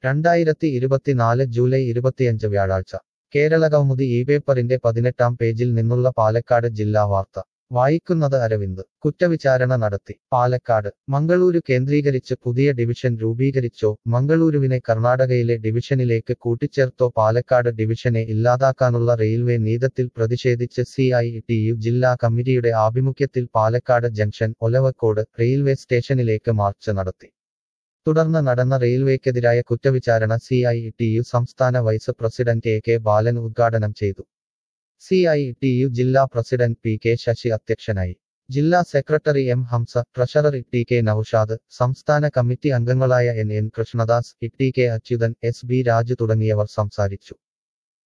രണ്ടായിരത്തി ഇരുപത്തിനാല് ജൂലൈ ഇരുപത്തിയഞ്ച് വ്യാഴാഴ്ച കേരള കൗമുദി ഈ പേപ്പറിന്റെ പതിനെട്ടാം പേജിൽ നിന്നുള്ള പാലക്കാട് ജില്ലാ വാർത്ത വായിക്കുന്നത് അരവിന്ദ് കുറ്റവിചാരണ നടത്തി പാലക്കാട് മംഗളൂരു കേന്ദ്രീകരിച്ച് പുതിയ ഡിവിഷൻ രൂപീകരിച്ചോ മംഗളൂരുവിനെ കർണാടകയിലെ ഡിവിഷനിലേക്ക് കൂട്ടിച്ചേർത്തോ പാലക്കാട് ഡിവിഷനെ ഇല്ലാതാക്കാനുള്ള റെയിൽവേ നീക്കത്തിൽ പ്രതിഷേധിച്ച് സി ഐ ടി യു ജില്ലാ കമ്മിറ്റിയുടെ ആഭിമുഖ്യത്തിൽ പാലക്കാട് ജംഗ്ഷൻ ഒലവക്കോട് റെയിൽവേ സ്റ്റേഷനിലേക്ക് മാർച്ച് നടത്തി തുടർന്ന് നടന്ന റെയിൽവേക്കെതിരായ കുറ്റവിചാരണ സി ഐ ടി യു സംസ്ഥാന vice president A K Balan ഉദ്ഘാടനം ചെയ്തു സി ഐ ടി യു ജില്ലാ പ്രസിഡന്റ് പി കെ ശശി അധ്യക്ഷനായി ജില്ലാ secretary M Hamsa treasurer T K Noushad സംസ്ഥാന കമ്മിറ്റി അംഗങ്ങളായ N N Krishnadas T K Achuthan S B Raju തുടങ്ങിയവർ സംസാരിച്ചു